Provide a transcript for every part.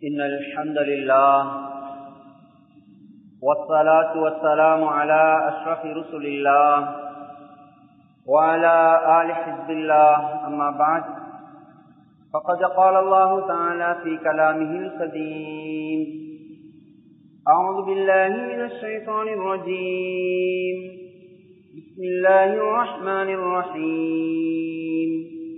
إن الحمد لله والصلاة والسلام على أشرف رسل الله وعلى آل حزب الله أما بعد فقد قال الله تعالى في كلامه القديم أعوذ بالله من الشيطان الرجيم بسم الله الرحمن الرحيم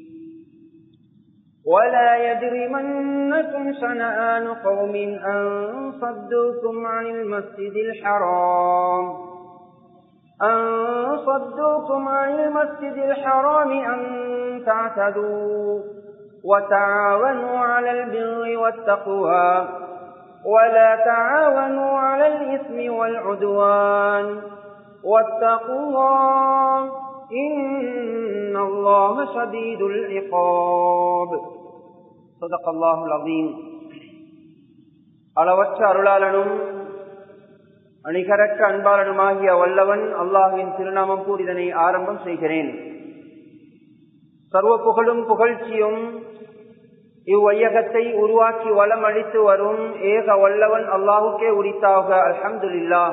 ولا يجرمنكم شنآن قوم أن صدوكم عن المسجد الحرام أن صدوكم عن المسجد الحرام أن تعتدوا وتعاونوا على البر والتقوى ولا تعاونوا على الإثم والعدوان واتقوا الله إن الله شديد العقاب صدق الله العظيم அளவற்ற அருளாளனும் அணிகரற்ற அன்பாளனுமாகிய வல்லவன் அல்லாஹுவின் திருநாமம் கூறிதனை ஆரம்பம் செய்கிறேன் சர்வ புகழும் புகழ்ச்சியும் இவ்வையகத்தை உருவாக்கி வளம் அளித்து வரும் ஏக வல்லவன் அல்லாஹுக்கே உரித்தாக அல்ஹம்துல்லா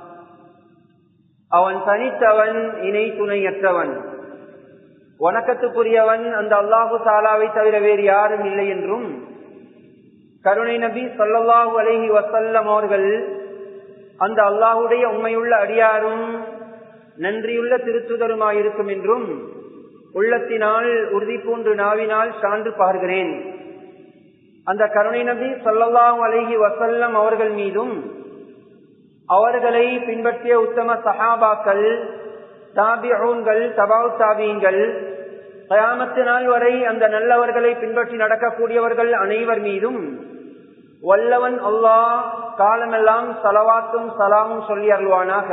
அவன் தனித்தவன் இணை துணையற்றவன் வணக்கத்துக்குரியவன் அந்த அல்லாஹு தாலாவை தவிர வேறு யாரும் இல்லை என்றும் கருணை நபி சொல்லல்லாஹு அலஹி வசல்லம் அவர்கள் அந்த அல்லாஹுடைய உண்மையுள்ள அடியாரும் நன்றியுள்ள திருத்துதருமாயிருக்கும் என்றும் உள்ளத்தினால் உறுதி பூன்று நாவினால் சான்று பாருகிறேன் அந்த கருணை நபி சொல்லல்லாஹு அலஹி வசல்லம் அவர்கள் மீதும் அவர்களை பின்பற்றிய உத்தம சஹாபாக்கள் தாபியூன்கள் தபாவு தாபியங்கள் கயாமத்து நாள் வரை அந்த நல்லவர்களை பின்பற்றி நடக்கக்கூடியவர்கள் அனைவர் மீதும் வல்லவன் அல்லாஹ் காலமெல்லாம் சலவாத்தும் சலாமும் சொல்லி அருள்வானாக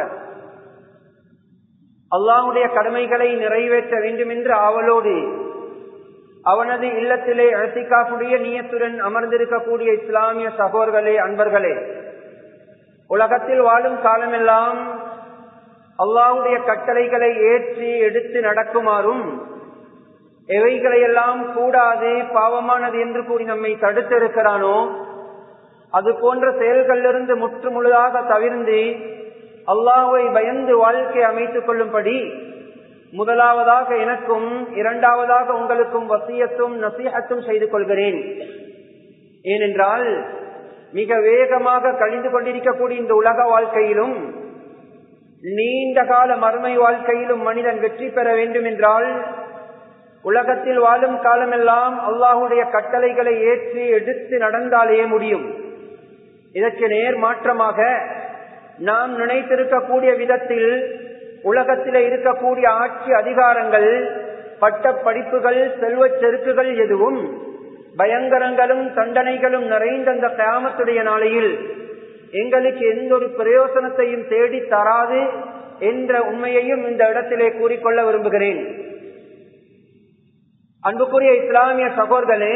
அல்லாஹுடைய கடமைகளை நிறைவேற்ற வேண்டும் என்று ஆவலோடு அவனது இல்லத்திலே அழத்திக்காக்கூடிய நீயத்துடன் அமர்ந்திருக்கக்கூடிய இஸ்லாமிய சகோதர்களே அன்பர்களே உலகத்தில் வாழும் காலமெல்லாம் அல்லாவுடைய கட்டளைகளை ஏற்றி எடுத்து நடக்குமாறும் எவைகளையெல்லாம் கூடாது பாவமானது என்று கூறி நம்மை தடுத்திருக்கிறானோ அது போன்ற செயல்களிலிருந்து முற்று முழுதாக தவிர்ந்து அல்லாவை பயந்து வாழ்க்கை அமைத்துக் கொள்ளும்படி முதலாவதாக எனக்கும் இரண்டாவதாக உங்களுக்கும் வசியத்தும் நசீகத்தும் செய்து கொள்கிறேன் ஏனென்றால் மிக வேகமாக கழிந்து கொண்டிருக்கக்கூடிய இந்த உலக வாழ்க்கையிலும் நீண்ட கால மறுமை வாழ்க்கையிலும் மனிதன் வெற்றி பெற வேண்டும் என்றால் உலகத்தில் வாழும் காலமெல்லாம் அல்லாஹுடைய கட்டளைகளை ஏற்றி எடுத்து நடந்தாலே முடியும் இதற்கு நேர் மாற்றமாக நாம் நினைத்திருக்கக்கூடிய விதத்தில் உலகத்தில் இருக்கக்கூடிய ஆட்சி அதிகாரங்கள் பட்ட படிப்புகள் செல்வ செருக்குகள் எதுவும் பயங்கரங்களும் தண்டனைகளும் நிறைந்த அந்த கிராமத்துடைய நாளையில் எங்களுக்கு எந்த ஒரு பிரயோசனத்தையும் தேடி தராது என்ற உண்மையையும் இந்த இடத்திலே கூறிக்கொள்ள விரும்புகிறேன் அன்புக்குரிய இஸ்லாமிய சகோதர்களே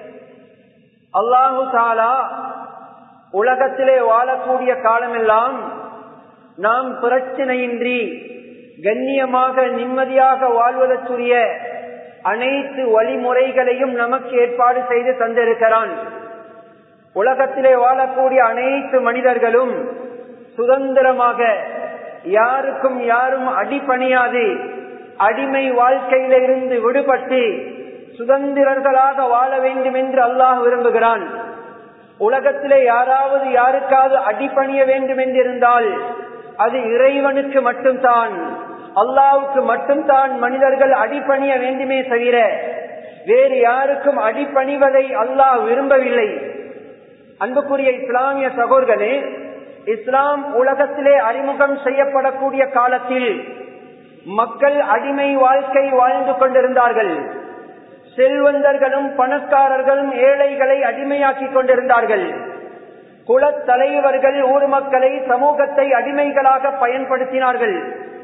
அல்லாஹு சாலா உலகத்திலே வாழக்கூடிய காலமெல்லாம் நாம் பிரச்சனையின்றி கண்ணியமாக நிம்மதியாக வாழ்வதற்குரிய அனைத்து வழிமுறைகளையும் நமக்கு ஏற்பாடு செய்து தந்திருக்கிறான் உலகத்திலே வாழக்கூடிய அனைத்து மனிதர்களும் சுதந்திரமாக யாருக்கும் யாரும் அடிப்பணியாது அடிமை வாழ்க்கையில இருந்து விடுபட்டு சுதந்திரர்களாக வாழ வேண்டும் என்று அல்லாஹ் விரும்புகிறான் உலகத்திலே யாராவது யாருக்காவது அடிப்பணிய வேண்டும் என்றிருந்தால் அது இறைவனுக்கு மட்டும்தான் அல்லாவுக்கு மட்டும்தான் மனிதர்கள் அடிப்பணிய வேண்டுமே தவிர வேறு யாருக்கும் அடிப்பணிவதை அல்லாஹ் விரும்பவில்லை அன்புக்குரிய இஸ்லாமிய சகோதரர்களே இஸ்லாம் உலகத்திலே அறிமுகம் செய்யப்படக்கூடிய காலத்தில் மக்கள் அடிமை வாழ்க்கை வாழ்ந்து கொண்டிருந்தார்கள் செல்வந்தர்களும் பணக்காரர்களும் ஏழைகளை அடிமையாக்கி கொண்டிருந்தார்கள் குலத்தலைவர்கள் ஊர் மக்களை சமூகத்தை அடிமைகளாக பயன்படுத்தினார்கள்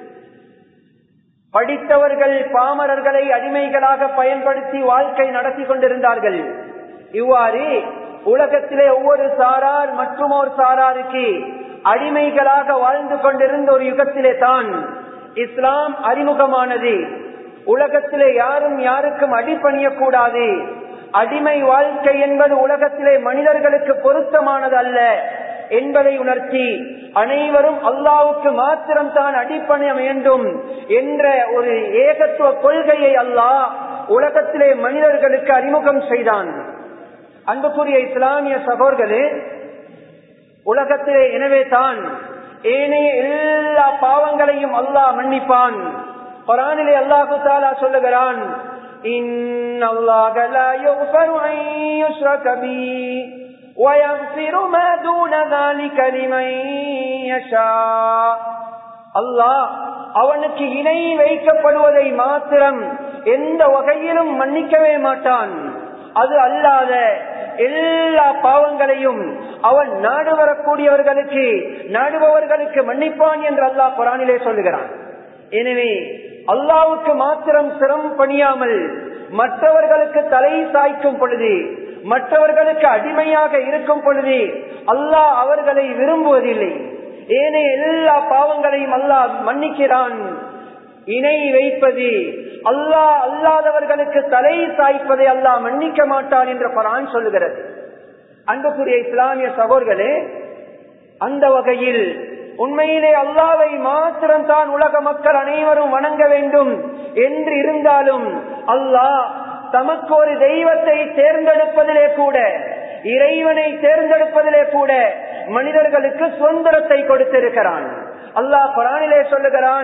படித்தவர்கள் பாமரர்களை அடிமைகளாக பயன்படுத்தி வாழ்க்கை நடத்தி கொண்டிருந்தார்கள் இவ்வாறு உலகத்திலே ஒவ்வொரு சாரார் மற்றும் ஒரு சாராருக்கு அடிமைகளாக வாழ்ந்து கொண்டிருந்த ஒரு யுகத்திலே தான் இஸ்லாம் அறிமுகமானது உலகத்திலே யாரும் யாருக்கும் அடிப்பணியக்கூடாது அடிமை வாழ்க்கை என்பது உலகத்திலே மனிதர்களுக்கு பொருத்தமானது அல்ல என்பதை உணர்த்தி அனைவரும் அல்லாவுக்கு மாத்திரம் தான் அடிப்பணை வேண்டும் என்ற ஒரு ஏகத்துவ கொள்கையை அல்லாஹ் உலகத்திலே மனிதர்களுக்கு அறிமுகம் செய்தான் அன்புக்குரிய இஸ்லாமிய சகோதரர்களே உலகத்திலே எனவே தான் ஏனைய எல்லா பாவங்களையும் அல்லாஹ் மன்னிப்பான் குரானிலே அல்லாஹு தாலா சொல்லுகிறான் إن الله لا يغفر أن يشرك به ويغفر ما دون ذلك لمن يشاء அல்லாஹ் அவனுக்கு இணை வைக்கப்படுவதை மாத்திரம் எந்த வகையிலும் மன்னிக்கவே மாட்டான் அது அல்லாத எல்லா பாவங்களையும் அவன் நாடு வரக்கூடியவர்களுக்கு நாடுபவர்களுக்கு மன்னிப்பான் என்று அல்லாஹ் குரானிலே சொல்லுகிறான் எனவே அல்லாவுக்கு மாத்திரம் சிரம் பணியாமல் மற்றவர்களுக்கு தலை சாய்க்கும் பொழுது மற்றவர்களுக்கு அடிமையாக இருக்கும் பொழுது அல்லாஹ் அவர்களை விரும்புவதில்லை ஏனைய எல்லா பாவங்களையும் அல்லாஹ் மன்னிக்கிறான் இணை வைப்பது அல்லாஹ் அல்லாதவர்களுக்கு தலை சாய்ப்பதை அல்லாஹ் மன்னிக்க மாட்டான் என்ற பரான் சொல்லுகிறது அன்புக்குரிய இஸ்லாமிய சகோதர்களே அந்த வகையில் உண்மையிலே அல்லாவை மாத்திரம் தான் உலக மக்கள் அனைவரும் வணங்க வேண்டும் என்று இருந்தாலும் அல்லாஹ் தமக்கு ஒரு தெய்வத்தை தேர்ந்தெடுப்பதிலே கூட இறைவனை தேர்ந்தெடுப்பதிலே கூட மனிதர்களுக்கு சுதந்திரத்தை கொடுத்திருக்கிறான் அல்லாஹ் குரானிலே சொல்லுகிறான்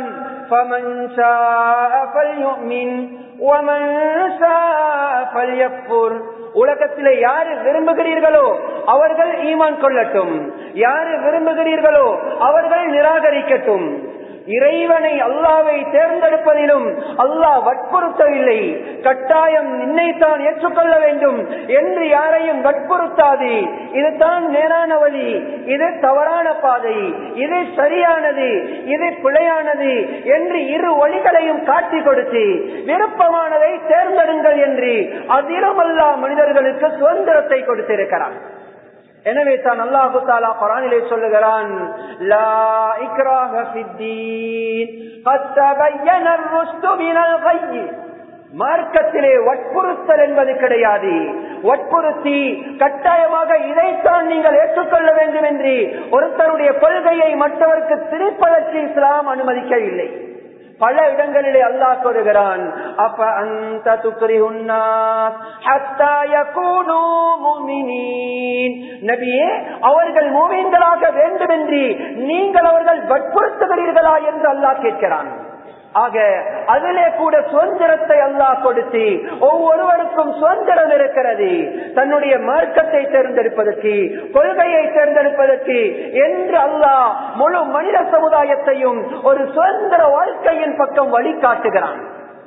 உலகத்திலே யாரு விரும்புகிறீர்களோ அவர்கள் ஈமான் கொள்ளட்டும் யாரு விரும்புகிறீர்களோ அவர்கள் நிராகரிக்கட்டும் இறைவனை அல்லாவை தேர்ந்தெடுப்பதிலும் அல்லாஹ் வற்புறுத்தவில்லை கட்டாயம் நின்னைத்தான் ஏற்றுக்கொள்ள வேண்டும் என்று யாரையும் வற்புறுத்தாது இதுதான் நேரான வழி இது தவறான பாதை இது சரியானது இது பிழையானது என்று இரு வழிகளையும் காட்டி கொடுத்து விருப்பமானதை தேர்ந்தெடுங்கள் என்று அதிலும் அல்லா மனிதர்களுக்கு சுதந்திரத்தை கொடுத்திருக்கிறான் எனவே தான் அல்லாஹு தாலா பரானிலே சொல்லுகிறான் மார்க்கத்திலே வற்புறுத்தல் என்பது கிடையாது வற்புறுத்தி கட்டாயமாக இதைத்தான் நீங்கள் ஏற்றுக்கொள்ள வேண்டும் என்று ஒருத்தருடைய கொள்கையை மற்றவருக்கு திரிப்பதற்கு இஸ்லாம் அனுமதிக்கவில்லை பல இடங்களிலே அல்லாஹ் கூறுகிறான் அப்ப அந்த துக்கரி நபியே அவர்கள் மூமீன்களாக வேண்டும் என்று நீங்கள் அவர்கள் வற்புறுத்துகிறீர்களா என்று அல்லாஹ் கேட்கிறான் ஆக அதிலே கூட சுதந்திரத்தை அல்லாஹ் கொடுத்து ஒவ்வொருவருக்கும் சுதந்திரம் இருக்கிறது தன்னுடைய மார்க்கத்தை தேர்ந்தெடுப்பதற்கு கொள்கையை தேர்ந்தெடுப்பதற்கு என்று அல்லாஹ் முழு மனித சமுதாயத்தையும் ஒரு சுதந்திர வாழ்க்கையின் பக்கம் வழிகாட்டுகிறான்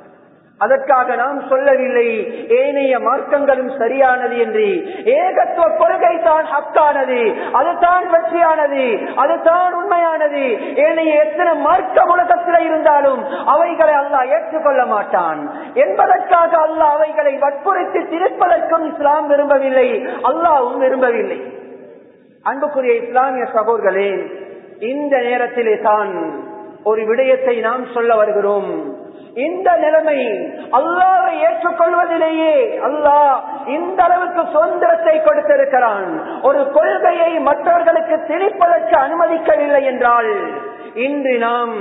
அதற்காக நாம் சொல்லவில்லை ஏனைய மார்க்கங்களும் சரியானது என்று ஏகத்துவ கொள்கை தான் ஹக்கானது அதுதான் வெற்றியானது அதுதான் உண்மையானது ஏனைய எத்தனை மார்க்க உலகத்தில் இருந்தாலும் அவைகளை அல்லாஹ் ஏற்றுக்கொள்ள மாட்டான் என்பதற்காக அல்லாஹ் அவைகளை வற்புறுத்தி திருப்பதற்கும் இஸ்லாம் விரும்பவில்லை அல்லாவும் விரும்பவில்லை அன்புக்குரிய இஸ்லாமிய சகோதர்களே இந்த நேரத்திலே தான் ஒரு விடயத்தை நாம் சொல்ல வருகிறோம் இந்த நிலைமை அல்லாவை ஏற்றுக்கொள்வதிலேயே அல்லாஹ் இந்த அளவுக்கு சுதந்திரத்தை கொடுத்திருக்கிறான் ஒரு கொள்கையை மற்றவர்களுக்கு திணிப்பதற்கு அனுமதிக்கவில்லை என்றால் இன்று நாம்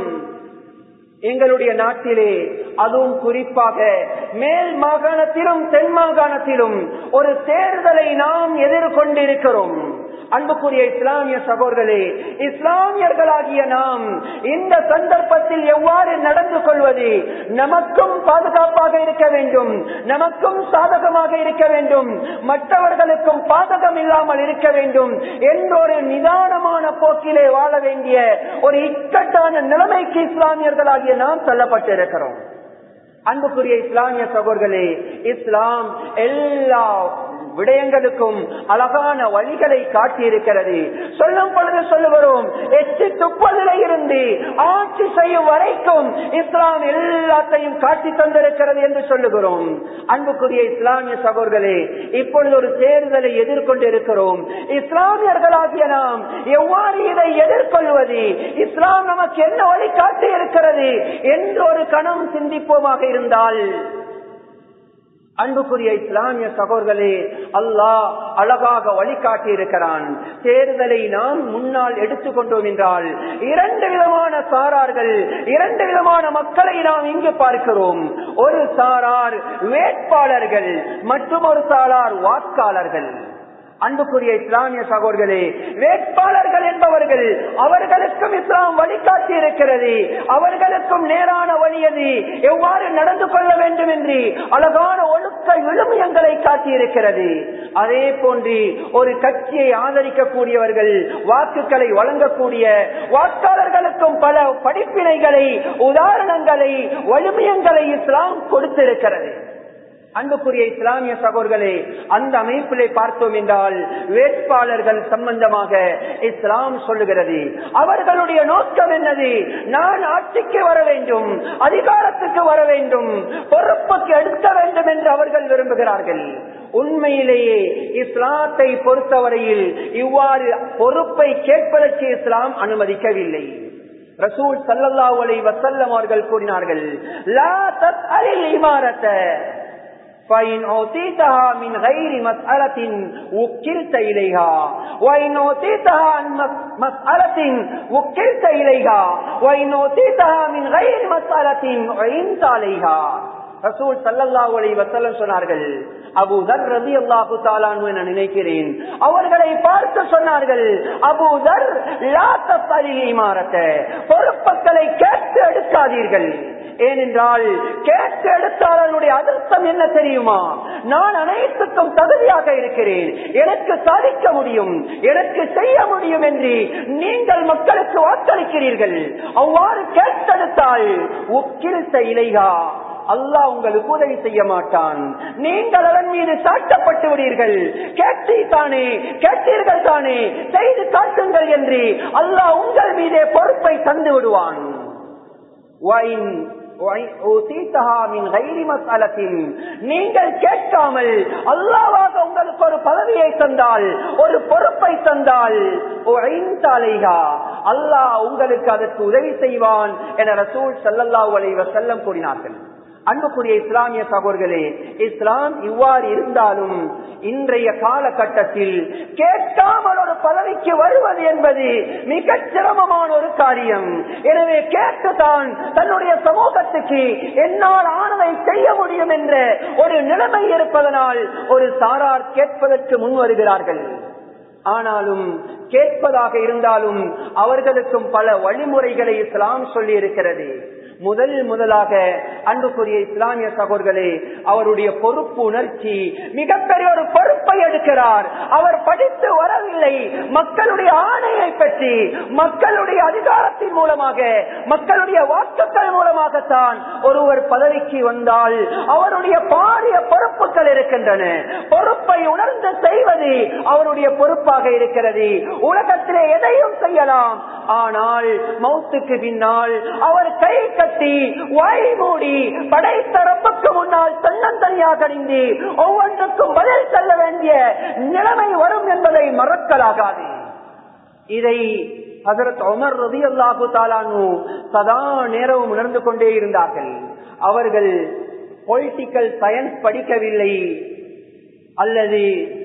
எங்களுடைய நாட்டிலே அதுவும் குறிப்பாக மேல் மாகாணத்திலும் தென் மாகாணத்திலும் ஒரு தேர்தலை நாம் எதிர்கொண்டிருக்கிறோம் அன்புக்குரிய இஸ்லாமிய சகோதரர்களே இஸ்லாமியர்களாகிய நாம் இந்த சந்தர்ப்பத்தில் எவ்வாறு நடந்து கொள்வது நமக்கும் பாதுகாப்பாக இருக்க வேண்டும் நமக்கும் சாதகமாக இருக்க வேண்டும் மற்றவர்களுக்கும் பாதகம் இல்லாமல் இருக்க வேண்டும் என்ற ஒரு நிதானமான போக்கிலே வாழ வேண்டிய ஒரு இக்கட்டான நிலைமைக்கு இஸ்லாமியர்களாகிய நாம் தள்ளப்பட்டிருக்கிறோம் அன்புக்குரிய இஸ்லாமிய சகோதரர்களே இஸ்லாம் எல்லா விடயங்களுக்கும் அழகான வழிகளை காட்டி இருக்கிறது சொல்லும் பொழுது சொல்லுகிறோம் எச்சு துப்பதில இருந்து ஆட்சி செய்யும் வரைக்கும் இஸ்லாம் எல்லாத்தையும் காட்டி தந்திருக்கிறது என்று சொல்லுகிறோம் அன்புக்குரிய இஸ்லாமிய சகோதரர்களே இப்பொழுது ஒரு தேர்தலை எதிர்கொண்டு இருக்கிறோம் இஸ்லாமியர்களாகிய நாம் எவ்வாறு இதை எதிர்கொள்வது இஸ்லாம் நமக்கு என்ன வழி காட்டி இருக்கிறது என்று ஒரு கணம் சிந்திப்போமாக இருந்தால் அன்புக்குரிய இஸ்லாமிய சகோதரர்களே அல்லாஹ் அழகாக வழிகாட்டி இருக்கிறான் தேர்தலை நாம் முன்னால் எடுத்துக்கொண்டோம் என்றால் இரண்டு விதமான சாரார்கள் இரண்டு விதமான மக்களை நாம் இங்கு பார்க்கிறோம் ஒரு சாரார் வேட்பாளர்கள் மற்றும் ஒரு சாரார் வாக்காளர்கள் அன்புக்குரிய இஸ்லாமிய சகோதரர்களே வேட்பாளர்கள் என்பவர்கள் அவர்களுக்கும் இஸ்லாம் வழிகாட்டி இருக்கிறது அவர்களுக்கும் நேரான வழியது எவ்வாறு நடந்து கொள்ள வேண்டும் என்று அழகான ஒழுக்க விழுமியங்களை காட்டி இருக்கிறது அதே போன்று ஒரு கட்சியை ஆதரிக்கக்கூடியவர்கள் வாக்குகளை வழங்கக்கூடிய வாக்காளர்களுக்கும் பல படிப்பினைகளை உதாரணங்களை வலிமையங்களை இஸ்லாம் கொடுத்திருக்கிறது அன்புக்குரிய இஸ்லாமிய சகோதரர்களே அந்த அமைப்பிலே பார்த்தோம் என்றால் வேட்பாளர்கள் சம்பந்தமாக இஸ்லாம் சொல்லுகிறது அவர்களுடைய நோக்கம் என்னது நான் ஆட்சிக்கு வர வேண்டும் அதிகாரத்துக்கு வர வேண்டும் பொறுப்புக்கு எடுக்க வேண்டும் என்று அவர்கள் விரும்புகிறார்கள் உண்மையிலேயே இஸ்லாத்தை பொறுத்தவரையில் இவ்வாறு பொறுப்பை கேட்பதற்கு இஸ்லாம் அனுமதிக்கவில்லை ரசூல் சல்லல்லாஹு அலைஹி வஸல்லம் அவர்கள் கூறினார்கள் லா தஸ்அலில் இமாரத்த فإن أوتيتها من غير مسألة وكلت إليها وإن أوتيتها عن مسألة وكلت إليها وإن أوتيتها من غير مسألة عينت عليها ரசூல் சல்லல்லாஹு அலைஹி வஸல்லம் சொன்னார்கள் அபூ தர் ரலியல்லாஹு தஆலாஹு என நினைக்கிறேன் அவர்களை பார்த்து சொன்னார்கள் அபூ தர் லா தஸ்அலில் இமாரத்த பொறுப்புகளை கேட்டு எடுக்காதீர்கள் ஏனென்றால் கேட்டு எடுத்தாளர்களுடைய அதிர்ஷ்டம் என்ன தெரியுமா நான் அனைத்துக்கும் தகுதியாக இருக்கிறேன் எனக்கு சாதிக்க முடியும் எனக்கு செய்ய முடியும் என்று நீங்கள் மக்களுக்கு வாக்களிக்கிறீர்கள் அவ்வாறு கேட்டெடுத்தால் உக்கில் இலைகா அல்லாஹ் உங்களுக்கு உதவி செய்ய மாட்டான் நீங்கள் அதன் மீது சாட்டப்பட்டு விடுவீர்கள் கேட்டீ தானே கேட்டீர்கள் தானே செய்து காட்டுங்கள் என்று அல்லாஹ் உங்கள் மீதே பொறுப்பை தந்து விடுவான் நீங்கள் கேட்காமல் அல்லாவாக உங்களுக்கு ஒரு பதவியை தந்தால் ஒரு பொறுப்பை தந்தால் அல்லாஹ் உங்களுக்கு அதற்கு உதவி செய்வான் என ரசூல் சல்லல்லாஹு அலைஹி வஸல்லம் கூறினார்கள் அன்புக்குரிய இஸ்லாமிய சகோதரர்களே இஸ்லாம் இவ்வாறு இருந்தாலும் இன்றைய காலகட்டத்தில் கேட்காமல் ஒரு பதவிக்கு வருவது என்பது மிக சிரமமான ஒரு காரியம் எனவே கேட்டுதான் தன்னுடைய சமூகத்துக்கு என்னால் ஆனதை செய்ய முடியும் என்ற ஒரு நிலைமை இருப்பதனால் ஒரு சாரார் கேட்பதற்கு முன் வருகிறார்கள் ஆனாலும் கேட்பதாக இருந்தாலும் அவர்களுக்கும் பல வழிமுறைகளை இஸ்லாம் சொல்லி இருக்கிறது முதல் முதலாக அன்புக்குரிய இஸ்லாமிய சகோதரர்களே அவருடைய பொறுப்பு உணர்ச்சி மிகப்பெரிய ஒரு பொறுப்பை எடுக்கிறார் அவர் படித்து வரவில்லை மக்களுடைய ஆணையை பற்றி மக்களுடைய அதிகாரத்தின் மூலமாக மக்களுடைய வாக்குகள் மூலமாகத்தான் ஒருவர் பதவிக்கு வந்தால் அவருடைய பாரிய பொறுப்புகள் இருக்கின்றன பொறுப்பை உணர்ந்து செய்வது அவருடைய பொறுப்பாக இருக்கிறது உலகத்திலே எதையும் செய்யலாம் ஆனால் மௌத்துக்கு பின்னால் அவர் கை கட்டி வாய் மூடி படைத்தரப்புக்கு முன்னால் தன்னந்தனியாக அணிந்து ஒவ்வொன்றுக்கும் பதில் செல்ல வேண்டிய நிலைமை வரும் என்பதை மறக்கலாகாது இதை ஹசரத் உமர் ரதி அல்லாஹு தாலானு சதா நேரமும் உணர்ந்து கொண்டே இருந்தார்கள் அவர்கள் பொலிட்டிக்கல் சயின்ஸ் படிக்கவில்லை அல்லது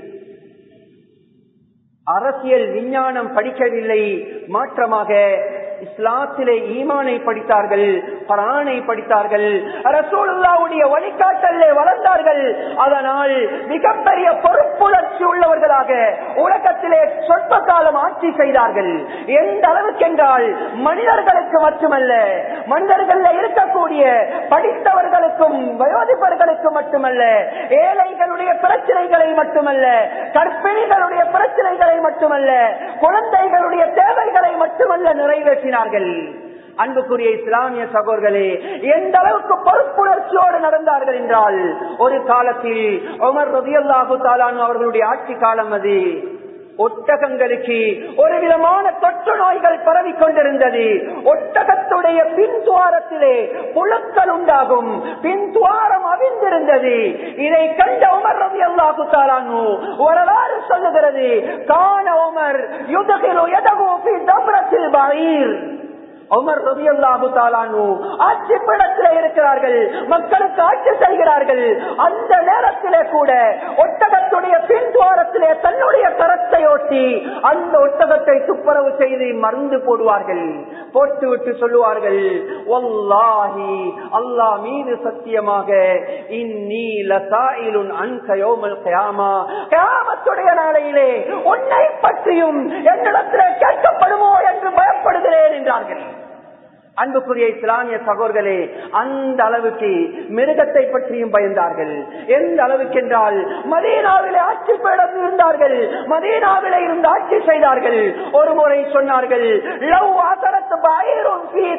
அரசியல் விஞ்ஞானம் படிக்கவில்லை மாற்றமாக இஸ்லாத்திலே ஈமானை படித்தார்கள் பரானை படித்தார்கள் ரசூலுல்லாவுடைய வழிகாட்டலே வளர்ந்தார்கள் அதனால் மிகப்பெரிய பொறுப்புணர்ச்சி உள்ளவர்களாக உலகத்திலே சொற்ப காலம் ஆட்சி செய்தார்கள் எந்த அளவுக்கு என்றால் மனிதர்களுக்கு மட்டுமல்ல மனிதர்கள் இருக்கக்கூடிய படித்தவர்களுக்கும் வயோதிபர்களுக்கும் மட்டுமல்ல ஏழைகளுடைய பிரச்சனைகளை மட்டுமல்ல கற்பிணிகளுடைய பிரச்சனைகளை மட்டுமல்ல குழந்தைகளுடைய தேவைகளை மட்டுமல்ல நிறைவேற்றினார்கள் அன்புக்குரிய இஸ்லாமிய சகோதர்களே எந்த அளவுக்கு பொறுப்புணர்ச்சியோடு நடந்தார்கள் என்றால் ஒரு காலத்தில் உமர் ரதியல்லாஹு தாலான் அவர்களுடைய ஆட்சி காலம் அது ஒட்டகங்களுக்கு ஒரு விதமான தொற்று நோய்கள் பரவி கொண்டிருந்தது ஒட்டகத்துடைய பின் துவாரத்திலே புழுக்கள் உண்டாகும் பின் துவாரம் அவிழ்ந்திருந்தது இதை கண்ட உமர் ரவி அல்லாஹு தாலானு வரலாறு சொல்லுகிறது காண உமர் யுதகிலோ எதகோபி தம்ரத்தில் பயிர் உமர் ரவி அல்லாஹு தாலானு ஆட்சி பீடத்தில் இருக்கிறார்கள் மக்களுக்கு ஆட்சி செய்கிறார்கள் அந்த அந்த நேரத்திலே கூட ஒட்டகத்துடைய பின்துவாரத்திலே தன்னுடைய கரத்தை ஓட்டி அந்த ஒட்டகத்தை துப்புரவு செய்து மருந்து போடுவார்கள் போட்டுவிட்டு சொல்லுவார்கள் ஒல்லாஹி அல்லாஹ் மீது சத்தியமாக இன்னீ லசாயிலுன் அன்கயோமல் கயாமா கயாமத்துடைய நாளையிலே உன்னை பற்றியும் என்னிடத்திலே கேட்கப்படுமோ என்று பயப்படுகிறேன் என்றார்கள் அன்புக்குரிய இஸ்லாமிய சகோதர்களே அந்த அளவுக்கு மிருகத்தை பற்றியும் பயந்தார்கள் எந்த அளவுக்கு என்றால் மதீனாவிலே ஆட்சி பீடம் இருந்தார்கள் மதீனாவிலே இருந்து ஆட்சி செய்தார்கள் ஒரு முறை சொன்னார்கள் லவ் அசரத்து பயிரும்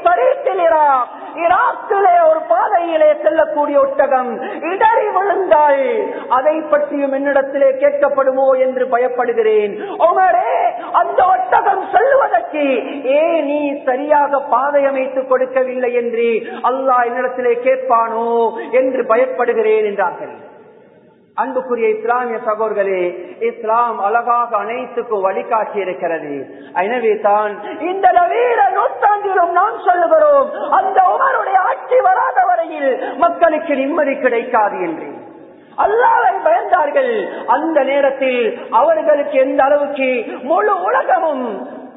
ஈராக்கிலே ஒரு பாதையிலே செல்லக்கூடிய ஒட்டகம் இடறி விழுந்தால் அதை பற்றியும் என்னிடத்திலே கேட்கப்படுமோ என்று பயப்படுகிறேன் உமரே அந்த ஒட்டகம் செல்வதற்கு ஏ நீ சரியாக பாதை அமைத்துக் கொடுக்கவில்லை என்று அல்லாஹ் என்னிடத்திலே கேட்பானோ என்று பயப்படுகிறேன் என்றார்கள் அன்புக்குரிய இஸ்லாமிய சகோதர்களே இஸ்லாம் அழகாக அனைத்துக்கும் வழிகாட்டி இருக்கிறது எனவே தான் இந்த நவீன நூற்றாண்டிலும் நாம் சொல்லுகிறோம் அந்த உமருடைய ஆட்சி வராத வரையில் மக்களுக்கு நிம்மதி கிடைக்காது என்று அல்லாவை பயந்தார்கள் அந்த நேரத்தில் அவர்களுக்கு எந்த அளவுக்கு முழு உலகமும்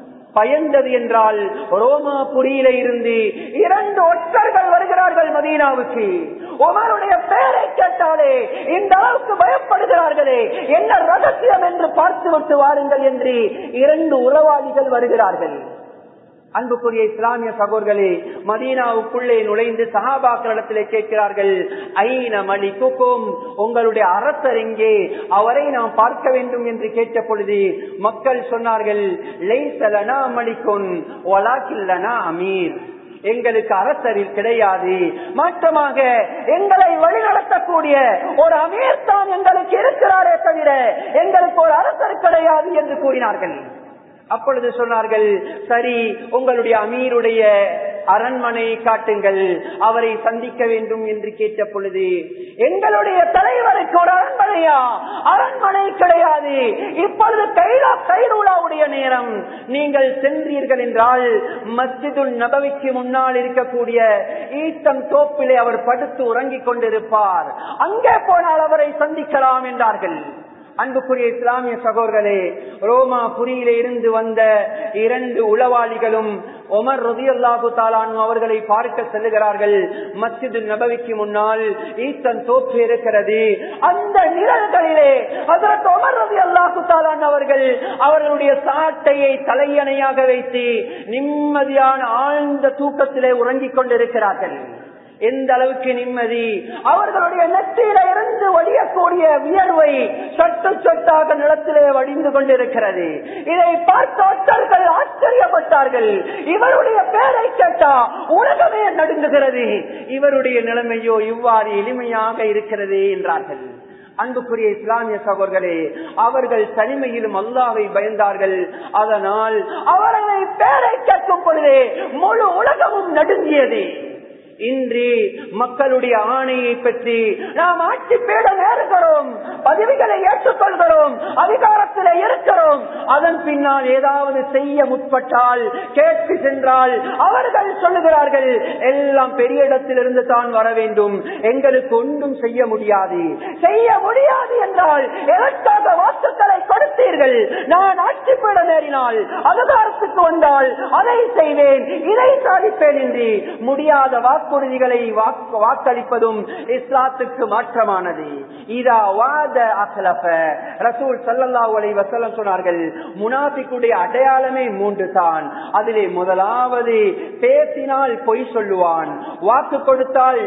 பயந்தது என்றால் ரோமாபுரியில இருந்து இரண்டு ஒற்றர்கள் வருகிறார்கள் மதீனாவுக்கு உமருடைய பெயரை கேட்டாலே இந்த அளவுக்கு பயப்படுகிறார்களே என்ன ரகசியம் என்று பார்த்து விட்டு வாருங்கள் என்று இரண்டு உறவாளிகள் வருகிறார்கள் அன்புக்குரிய இஸ்லாமிய சகோதர்களே மதீனாவுக்குள்ளே நுழைந்து சகாபாக்களிடத்திலே கேட்கிறார்கள் ஐன மலிக்குக்கும் உங்களுடைய அரசர் எங்கே அவரை நாம் பார்க்க வேண்டும் என்று கேட்ட பொழுது மக்கள் சொன்னார்கள் லைசலனா மலிக்குன் ஒலாக்கில்லனா அமீர் எங்களுக்கு அரசரில் கிடையாது மாற்றமாக எங்களை வழிநடத்தக்கூடிய ஒரு அமீர் தான் எங்களுக்கு இருக்கிறாரே தவிர எங்களுக்கு ஒரு அரசர் கிடையாது என்று கூறினார்கள் அப்பொழுது சொன்னார்கள் சரி உங்களுடைய அமீருடைய அரண்மனை காட்டுங்கள் அவரை சந்திக்க வேண்டும் என்று கேட்ட பொழுது எங்களுடைய தலைவருக்கு ஒரு அரண்மனையா அரண்மனை கிடையாது இப்பொழுது கைலா கைரூலாவுடைய நேரம் நீங்கள் சென்றீர்கள் என்றால் மஸ்ஜிதுல் நபவிக்கு முன்னால் இருக்கக்கூடிய ஈட்டம் தோப்பிலே அவர் படுத்து உறங்கிக் கொண்டிருப்பார் அங்கே போனால் அவரை சந்திக்கலாம் என்றார்கள் அன்புக்குரிய இஸ்லாமிய சகோதரர்களே ரோமா புரியில இருந்து வந்த இரண்டு உளவாளிகளும் ஒமர் ரதி அல்லாஹு தாலானு அவர்களை பார்க்க செல்லுகிறார்கள் மஸ்ஜிது நபவிக்கு முன்னால் ஈத்தன் தோப்பு இருக்கிறது அந்த நிழல்களிலே அதற்கு ஒமர் ரதி அல்லாஹு தாலான் அவர்கள் அவர்களுடைய சாட்டையை தலையணையாக வைத்து நிம்மதியான ஆழ்ந்த தூக்கத்திலே உறங்கிக் கொண்டிருக்கிறார்கள் எந்த அளவுக்கு நிம்மதி அவர்களுடைய நெற்றியில இருந்து வடியக்கூடிய வியர்வை சொட்டு சொட்டாக நிலத்திலே வடிந்து கொண்டிருக்கிறது இதை பார்த்த ஒற்றர்கள் ஆச்சரியப்பட்டார்கள் இவருடைய பேரை கேட்டா உலகமே நடுங்குகிறது இவருடைய நிலைமையோ இவ்வாறு எளிமையாக இருக்கிறது என்றார்கள் அன்புக்குரிய இஸ்லாமிய சகோதர்களே அவர்கள் தனிமையிலும் அல்லாவை பயந்தார்கள் அதனால் அவர்களை பேரை கேட்கும் பொழுதே முழு உலகமும் நடுங்கியது இன்று மக்களுடைய ஆணையை பற்றி நாம் ஆட்சி பீடம் ஏறுகிறோம் பதவிகளை ஏற்றுக்கொள்கிறோம் அதிகாரத்தில் இருக்கிறோம் அதன் பின்னால் ஏதாவது செய்ய முற்பட்டால் கேட்டு சென்றால் அவர்கள் சொல்லுகிறார்கள் எல்லாம் பெரிய இடத்திலிருந்து தான் வர வேண்டும் எங்களுக்கு ஒன்றும் செய்ய முடியாது செய்ய முடியாது என்றால் எதற்காக வாக்குகளை கொடுத்தீர்கள் நான் ஆட்சி பீடம் ஏறினால் அதிகாரத்துக்கு வந்தால் அதை செய்வேன் இதை சாதிப்பேன் என்று முடியாத வாக்கு வாக்குறுதிகளை வாக்களிப்பதும் இஸ்லாத்துக்கு மாற்றமானது இதா வாத அகலப்ப ரசூல் சல்லல்லா உலை வசலம் சொன்னார்கள் முனாபிக்குடைய அடையாளமே மூன்று தான் அதிலே முதலாவது பேசினால் பொய் சொல்லுவான் வாக்கு கொடுத்தால்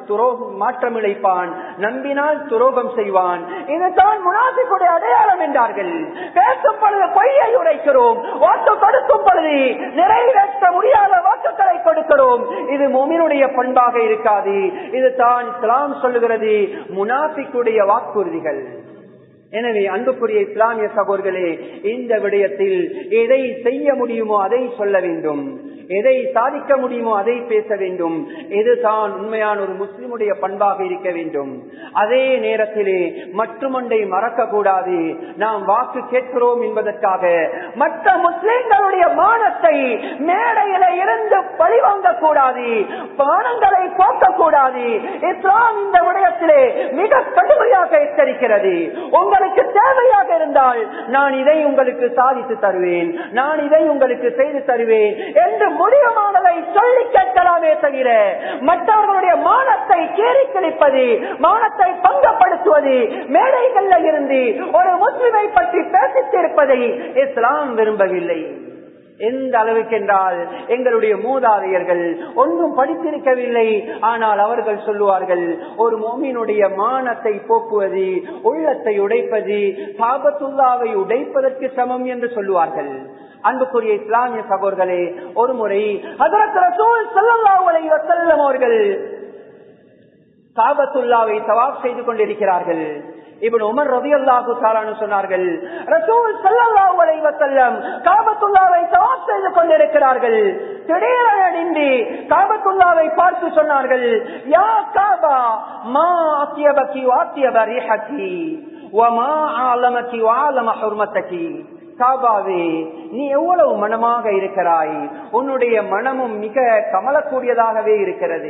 மாற்றம் இழைப்பான் நம்பினால் துரோகம் செய்வான் இதுதான் முனாபிக்குடைய அடையாளம் என்றார்கள் பேசும் பொழுது பொய்யை உரைக்கிறோம் வாக்கு கொடுக்கும் பொழுது நிறைவேற்ற முடியாத வாக்குகளை கொடுக்கிறோம் இது மோமினுடைய பண்பாக இருக்காது இது தான் இஸ்லாம் சொல்லுகிறது முனாபிக்குடைய வாக்குறுதிகள் எனவே அன்புக்குரிய இஸ்லாமிய சகோதர்களே இந்த விடயத்தில் எதை செய்ய முடியுமோ அதை சொல்ல வேண்டும் எதை சாதிக்க முடியுமோ அதை பேச வேண்டும் இதுதான் உண்மையான ஒரு முஸ்லிமுடைய பண்பாக இருக்க வேண்டும் அதே நேரத்திலே மற்றுமொன்றை மறக்க கூடாது நாம் வாக்கு கேட்கிறோம் என்பதற்காக மற்ற முஸ்லிம்களுடைய மானத்தை மேடையில இருந்து பழிவாங்க கூடாது பானங்களை போக்க கூடாது இஸ்லாம் இந்த விடயத்திலே மிக கடுமையாக எச்சரிக்கிறது உங்களுக்கு தேவையாக இருந்தால் நான் இதை உங்களுக்கு சாதித்து தருவேன் நான் இதை உங்களுக்கு செய்து தருவேன் என்று முடிவுமானதை சொல்லி கேட்கலாமே தவிர மற்றவர்களுடைய மானத்தை கேறி கிழிப்பது மானத்தை பங்கப்படுத்துவது மேடைகள்ல இருந்து ஒரு முஸ்லிமை பற்றி பேசித்திருப்பதை இஸ்லாம் விரும்பவில்லை எந்த அளவுக்கு என்றால் எங்களுடைய மூதாதையர்கள் ஒன்றும் படித்திருக்கவில்லை ஆனால் அவர்கள் சொல்லுவார்கள் ஒரு மோமினுடைய மானத்தை போக்குவது உள்ளத்தை உடைப்பது சாபத்துல்லாவை உடைப்பதற்கு சமம் என்று சொல்லுவார்கள் அன்புக்குரிய இஸ்லாமிய சகோதர்களே ஒரு முறை செல்லம் அவர்கள் காபத்துல்லாவை தவாப் செய்து கொண்டிருக்கிறார்கள் இப்படி உமர் ரவி அல்லாஹு சாலானு சொன்னார்கள் ரசூல் சல்லல்லாஹு அலைஹி வஸல்லம் காபத்துல்லாவை தவாப் செய்து கொண்டிருக்கிறார்கள் திடீரென நின்று காபத்துல்லாவை பார்த்து சொன்னார்கள் யா காபா மா அத்தியபகி வாத்தியப ரிஹகி வமா ஆலமகி வாலம ஹுர்மத்தகி காபாவே நீ எவ்வளவு மனமாக இருக்கிறாய் உன்னுடைய மனமும் மிக கமலக்கூடியதாகவே இருக்கிறது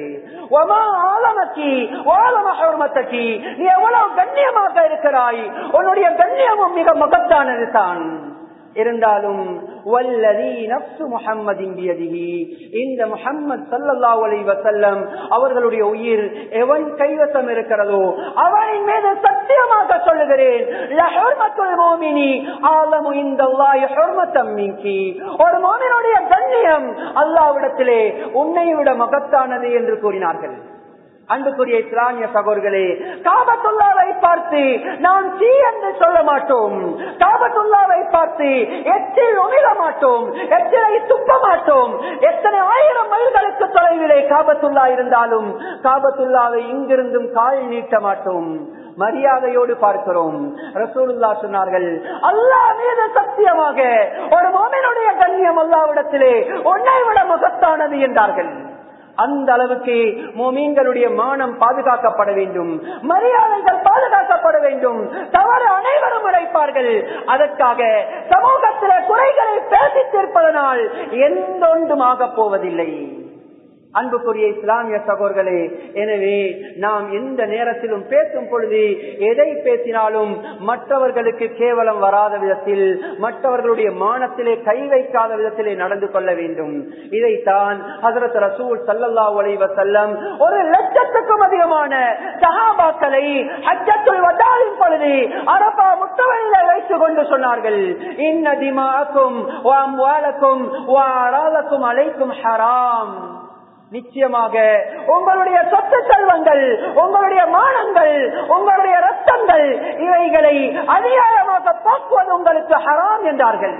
நீ எவ்வளவு கண்ணியமாக இருக்கிறாய் உன்னுடைய கண்ணியமும் மிக மகத்தானது தான் இருந்தாலும் வல்லதி நப்சு முஹம்மதின் பியதிஹி இந்த முஹம்மது ஸல்லல்லாஹு அலைஹி வஸல்லம் அவர்களுடைய உயிர் எவன் கைவசம் இருக்கிறதோ அவனின் மீது சத்தியமாக சொல்லுகிறேன் லஹுர்மத்துல் முஃமினி ஆலமு இந்தல்லாஹி ஹுர்மத்தம் மின்கி ஒரு முஃமினுடைய கண்ணியம் அல்லாஹ்விடத்திலே உன்னை விட மகத்தானது என்று கூறினார்கள் அன்புக்குரிய இஸ்லாமிய சகோதர்களே காபத்துல்லாவை பார்த்து நாம் தீ என்று சொல்ல மாட்டோம் காபத்துல்லாவை பார்த்து எச்சில் உமிழ மாட்டோம் எச்சிலை துப்ப மாட்டோம் எத்தனை ஆயிரம் மைல்களுக்கு தொலைவிலே காபத்துல்லா இருந்தாலும் காபத்துல்லாவை இங்கிருந்தும் கால் நீட்ட மாட்டோம் மரியாதையோடு பார்க்கிறோம் ரசூலுல்லா சொன்னார்கள் அல்லாஹ் மீது சத்தியமாக ஒரு மோமினுடைய கண்ணியம் அல்லாவிடத்திலே உன்னை விட முகத்தானது என்றார்கள் அந்த அளவுக்கு மோமீன்களுடைய மானம் பாதுகாக்கப்பட வேண்டும் மரியாதைகள் பாதுகாக்கப்பட வேண்டும் தவறு அனைவரும் உழைப்பார்கள் அதற்காக சமூகத்தில குறைகளை பேசி தீர்ப்பதனால் எந்த ஒன்றும் ஆகப் போவதில்லை அன்புக்குரிய இஸ்லாமிய சகோர்களே எனவே நாம் எந்த நேரத்திலும் பேசும் பொழுது எதை பேசினாலும் மற்றவர்களுக்கு கேவலம் வராத விதத்தில் மற்றவர்களுடைய மானத்திலே கை வைக்காத விதத்திலே நடந்து கொள்ள வேண்டும் இதைத்தான் ஹசரத் ரசூல் சல்லல்லா உலைவ செல்லம் ஒரு லட்சத்துக்கும் அதிகமான சஹாபாக்களை ஹஜ்ஜத்துல் வதாலின் பொழுது அரபா முத்தவழியில வைத்துக் கொண்டு சொன்னார்கள் இன்ன திமாக்கும் வாம்வாலக்கும் வாராலக்கும் அலைக்கும் ஹராம் நிச்சயமாக உங்களுடைய சொத்து செல்வங்கள் உங்களுடைய மானங்கள் உங்களுடைய ரத்தங்கள் இவைகளை அதிகாரமாக போக்குவது உங்களுக்கு ஹராம் என்றார்கள்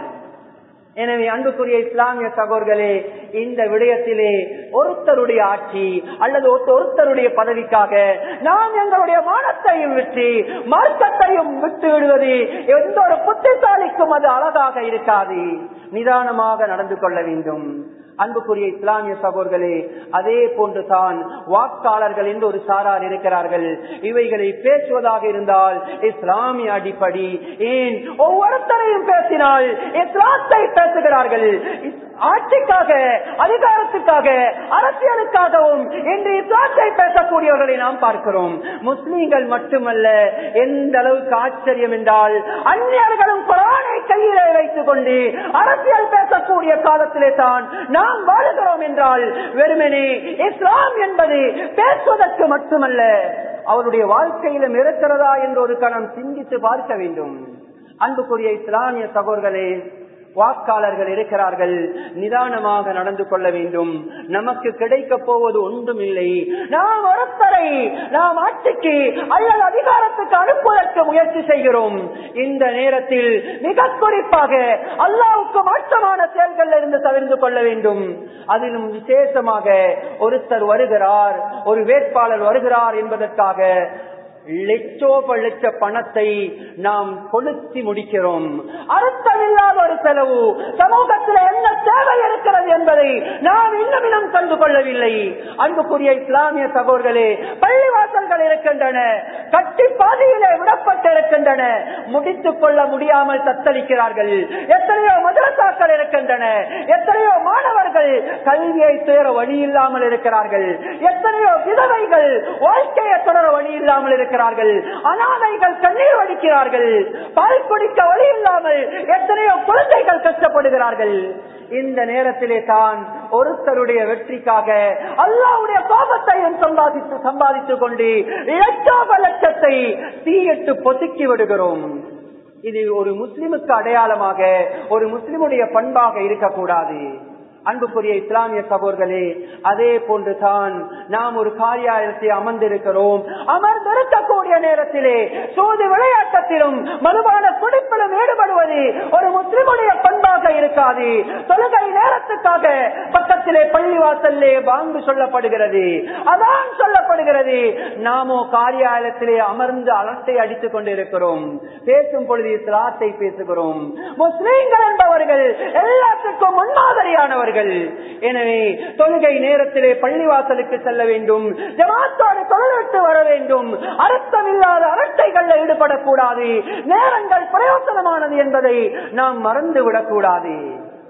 எனவே அன்புக்குரிய இஸ்லாமிய சகோர்களே இந்த விடயத்திலே ஒருத்தருடைய ஆட்சி அல்லது ஒருத்தருடைய பதவிக்காக நாம் எங்களுடைய மானத்தையும் விட்டு மார்க்கத்தையும் விட்டு விடுவது எந்த ஒரு புத்திசாலிக்கும் அது அழகாக இருக்காது நிதானமாக நடந்து கொள்ள வேண்டும் அன்புக்குரிய இஸ்லாமிய சகோர்களே அதே போன்று தான் வாக்காளர்கள் என்று ஒரு சாரார் இருக்கிறார்கள் இவைகளை பேசுவதாக இருந்தால் இஸ்லாமிய அடிப்படை ஏன் ஒவ்வொருத்தரையும் பேசினால் இஸ்லாத்தை பேசுகிறார்கள் ஆட்சிக்காக அதிகாரத்துக்காக அரசியலுக்காகவும் இன்று இஸ்லாத்தை பேசக்கூடியவர்களை நாம் பார்க்கிறோம் முஸ்லீம்கள் மட்டுமல்ல எந்த அளவுக்கு ஆச்சரியம் என்றால் அந்நியர்களும் குரானை கையிலே வைத்துக் கொண்டு அரசியல் பேசக்கூடிய காலத்திலே தான் நாம் வாழுகிறோம் என்றால் வெறுமனே இஸ்லாம் என்பது பேசுவதற்கு மட்டுமல்ல அவருடைய வாழ்க்கையிலும் இருக்கிறதா என்று ஒரு கணம் சிந்தித்து பார்க்க வேண்டும் அன்புக்குரிய இஸ்லாமிய சகோதர்களே வாக்காளர்கள் இருக்கிறார்கள் நிதானமாக நடந்து கொள்ள வேண்டும் நமக்கு கிடைக்க போவது ஒன்றும் இல்லை நாம் ஒருத்தரை நாம் ஆட்சிக்கு அல்லது அதிகாரத்துக்கு அனுப்புவதற்கு முயற்சி செய்கிறோம் இந்த நேரத்தில் மிக குறிப்பாக அல்லாவுக்கு மாற்றமான செயல்கள் இருந்து தவிர்த்து கொள்ள வேண்டும் அதிலும் விசேஷமாக ஒருத்தர் வருகிறார் ஒரு வேட்பாளர் வருகிறார் என்பதற்காக லட்சோப லட்ச பணத்தை நாம் கொளுத்தி முடிக்கிறோம் அர்த்தமில்லாத ஒரு செலவு சமூகத்தில் என்ன தேவை இருக்கிறது என்பதை நாம் இன்னும் இன்னும் கண்டு கொள்ளவில்லை அன்புக்குரிய இஸ்லாமிய சகோதரர்களே பள்ளிவாசல்கள் இருக்கின்றன கட்டி பாதையிலே விடப்பட்டிருக்கின்றன முடித்துக் கொள்ள முடியாமல் தத்தளிக்கிறார்கள் எத்தனையோ மதரசாக்கள் இருக்கின்றன எத்தனையோ மாணவர்கள் கல்வியை சேர வழி இல்லாமல் இருக்கிறார்கள் எத்தனையோ விதவைகள் வாழ்க்கையை தொடர வழி இல்லாமல் இருக்கிறார்கள் அனாதைகள் கண்ணீர் வடிக்கிறார்கள் பால் குடிக்க வழி இல்லாமல் எத்தனையோ குழந்தைகள் கஷ்டப்படுகிறார்கள் இந்த நேரத்திலே தான் ஒருத்தருடைய வெற்றிக்காக அல்லாவுடைய கோபத்தையும் சம்பாதித்து சம்பாதித்துக் கொண்டு லட்சோப லட்சத்தை தீயிட்டு பொசுக்கி விடுகிறோம் இது ஒரு முஸ்லிமுக்கு அடையாளமாக ஒரு முஸ்லிமுடைய பண்பாக இருக்கக்கூடாது அன்புக்குரிய இஸ்லாமிய சகோதர்களே அதே போன்று தான் நாம் ஒரு காரியாலயத்தை அமர்ந்திருக்கிறோம் அமர்ந்திருக்கக்கூடிய நேரத்திலே சூது விளையாட்டத்திலும் மதுபான குடிப்பிலும் ஈடுபடுவது ஒரு முஸ்லிமுடைய பண்பாக இருக்காது தொழுகை நேரத்துக்காக பக்கத்திலே பள்ளிவாசல்லே வாங்கு சொல்லப்படுகிறது அதான் சொல்லப்படுகிறது நாமோ காரியாலயத்திலே அமர்ந்து அலட்டை அடித்துக் கொண்டிருக்கிறோம் பேசும் பொழுது இஸ்லாத்தை பேசுகிறோம் முஸ்லீம்கள் என்பவர்கள் எல்லாத்துக்கும் முன்மாதிரியானவர்கள் எனவே தொழுகை நேரத்திலே பள்ளிவாசலுக்கு செல்ல வேண்டும் ஜமாத்தோடு தொழிலிட்டு வர வேண்டும் அர்த்தமில்லாத அரட்டைகளில் ஈடுபடக்கூடாது நேரங்கள் பிரயோசனமானது என்பதை நாம் மறந்து விடக்கூடாது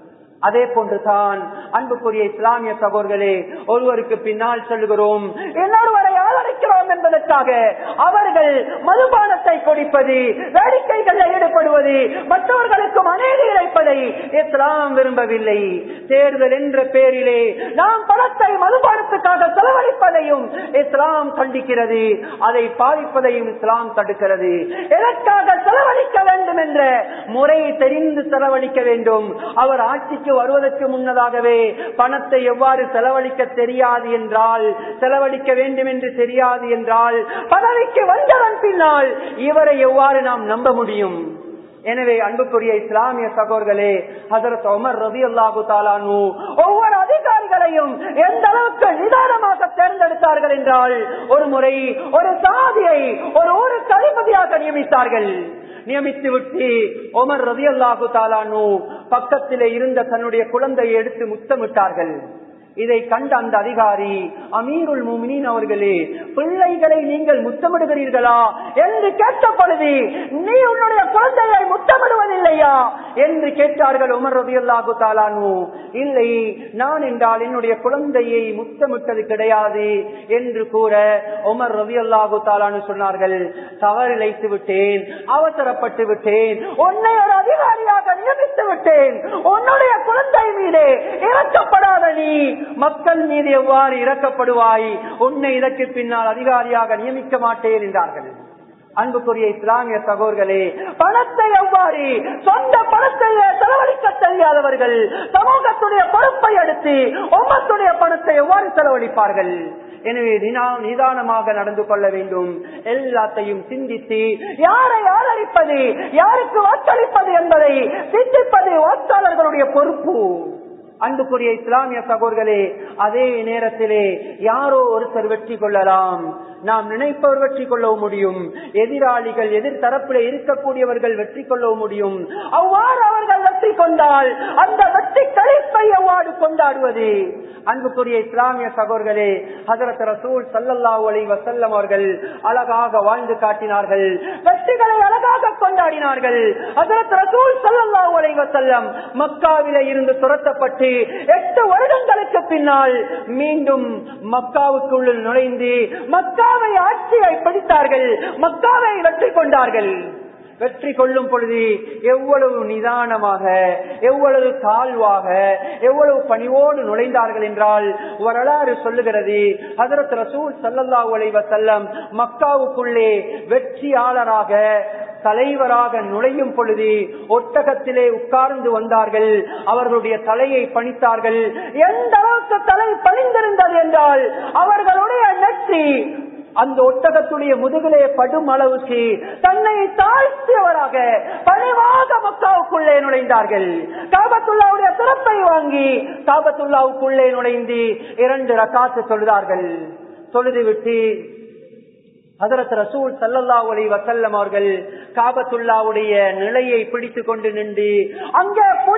அதே போன்றுதான் அன்புக்குரிய இஸ்லாமிய சகோதரர்களே ஒருவருக்கு பின்னால் சொல்லுகிறோம் இன்னொருவரை ஆதரிக்கிறோம் என்பதற்காக அவர்கள் மதுபானத்தை குடிப்பது வேடிக்கைகளில் ஈடுபடுவது மற்றவர்களுக்கும் அநீதி இழைப்பதை இஸ்லாம் விரும்பவில்லை தேர்தல் என்ற பேரிலே நாம் பணத்தை மதுபானத்துக்காக செலவழிப்பதையும் இஸ்லாம் கண்டிக்கிறது அதை பாதிப்பதையும் இஸ்லாம் தடுக்கிறது எதற்காக செலவழிக்க வேண்டும் என்ற முறை தெரிந்து செலவழிக்க வேண்டும் அவர் ஆட்சிக்கு வருவதற்கு முன்னதாகவே பணத்தை எவ்வாறு செலவழிக்க தெரியாது என்றால் செலவழிக்க வேண்டும் என்று தெரியாது என்றால் பதவிக்கு வந்ததன் பின்னால் இவரை எவ்வாறு நாம் நம்ப முடியும் எனவே அன்புக்குரிய இஸ்லாமிய சகோதரர்களே ஹசரத் உமர் ரவி அல்லாஹு தாலானு ஒவ்வொரு அதிகாரிகளையும் எந்த அளவுக்கு நிதானமாக தேர்ந்தெடுத்தார்கள் என்றால் ஒரு முறை ஒரு சாதியை ஒரு ஊருக்கு அதிபதியாக நியமித்தார்கள் நியமித்து விட்டு ஒமர் ரவி அல்லாஹு தாலானு பக்கத்திலே இருந்த தன்னுடைய குழந்தையை எடுத்து முத்தமிட்டார்கள் இதை கண்ட அந்த அதிகாரி அமீருல் முமினின் அவர்களே பிள்ளைகளை நீங்கள் முத்தமிடுகிறீர்களா என்று கேட்ட பொழுது நீ உன்னுடைய குழந்தையை முத்தமிடுவதில்லையா என்று கேட்டார்கள் உமர் ரவி அல்லாஹு தாலானு இல்லை நான் என்றால் என்னுடைய குழந்தையை முத்தமிட்டது கிடையாது என்று கூற உமர் ரவி அல்லாஹு தாலானு சொன்னார்கள் தவறிழைத்து விட்டேன் அவசரப்பட்டு விட்டேன் உன்னை ஒரு அதிகாரியாக நியமித்து விட்டேன் உன்னுடைய குழந்தை மீது இறக்கப்படாத நீ மக்கள் மீது எவ்வாறு இறக்கப்படுவாய் உன்னை இதற்கு பின்னால் அதிகாரியாக நியமிக்க மாட்டேன் என்றார்கள் அன்புக்குரிய இஸ்லாமிய சகோதர்களே பணத்தை எவ்வாறு சொந்த பணத்தை செலவழிக்க தெரியாதவர்கள் சமூகத்துடைய பொறுப்பை அடுத்து ஒவ்வொருடைய பணத்தை எவ்வாறு செலவழிப்பார்கள் எனவே நிதானமாக நடந்து கொள்ள வேண்டும் எல்லாத்தையும் சிந்தித்து யாரை ஆதரிப்பது யாருக்கு வாக்களிப்பது என்பதை சிந்திப்பது வாக்காளர்களுடைய பொறுப்பு அன்புக்குரிய இஸ்லாமிய சகோதர்களே அதே நேரத்திலே யாரோ ஒருத்தர் வெற்றி கொள்ளலாம் நாம் நினைப்பவர் வெற்றி கொள்ளவும் முடியும் எதிராளிகள் எதிர் தரப்பில் இருக்கக்கூடியவர்கள் வெற்றி கொள்ளவும் முடியும் அவ்வாறு அவர்கள் வெற்றி கொண்டால் அந்த வெற்றி கழிப்பை எவ்வாறு கொண்டாடுவது அன்புக்குரிய இஸ்லாமிய சகோதர்களே ஹசரத் ரசூல் சல்லல்லாஹு அலைஹி வஸல்லம் அவர்கள் அழகாக வாழ்ந்து காட்டினார்கள் வெற்றிகளை அழகாக கொண்டாடினார்கள் ஹசரத் ரசூல் சல்லல்லாஹு அலைஹி வஸல்லம் மக்காவிலே இருந்து துரத்தப்பட்டு எட்டு வருடங்களுக்கு பின்னால் மீண்டும் மக்காவுக்குள் நுழைந்து மக்காவை ஆட்சியை பிடித்தார்கள் மக்காவை வெற்றி கொண்டார்கள் வெற்றி கொள்ளும் பொழுது எவ்வளவு நிதானமாக எவ்வளவு தாழ்வாக எவ்வளவு பணிவோடு நுழைந்தார்கள் என்றால் வரலாறு சொல்லுகிறது ஹசரத் ரசூல் சல்லல்லா உலைவ செல்லம் மக்காவுக்குள்ளே வெற்றியாளராக தலைவராக நுழையும் பொழுது ஒட்டகத்திலே உட்கார்ந்து வந்தார்கள் அவர்களுடைய தலையை பணித்தார்கள் எந்த அளவுக்கு தலை பணிந்திருந்தது என்றால் அவர்களுடைய நெற்றி அந்த ஒட்டகத்துடைய முதுகிலே படும் அளவுக்கு தன்னை தாழ்த்தியவராக பணிவாக மக்காவுக்குள்ளே நுழைந்தார்கள் காபத்துல்லாவுடைய சிறப்பை வாங்கி காபத்துல்லாவுக்குள்ளே நுழைந்து இரண்டு ரக்காத்து தொழுதார்கள் தொழுது விட்டு ஹதரத் ரசூல் சல்லல்லா அலி வசல்லம் அவர்கள் காபத்துல்லாவுடைய நிலையை பிடித்து கொண்டு நின்று அங்கே புல்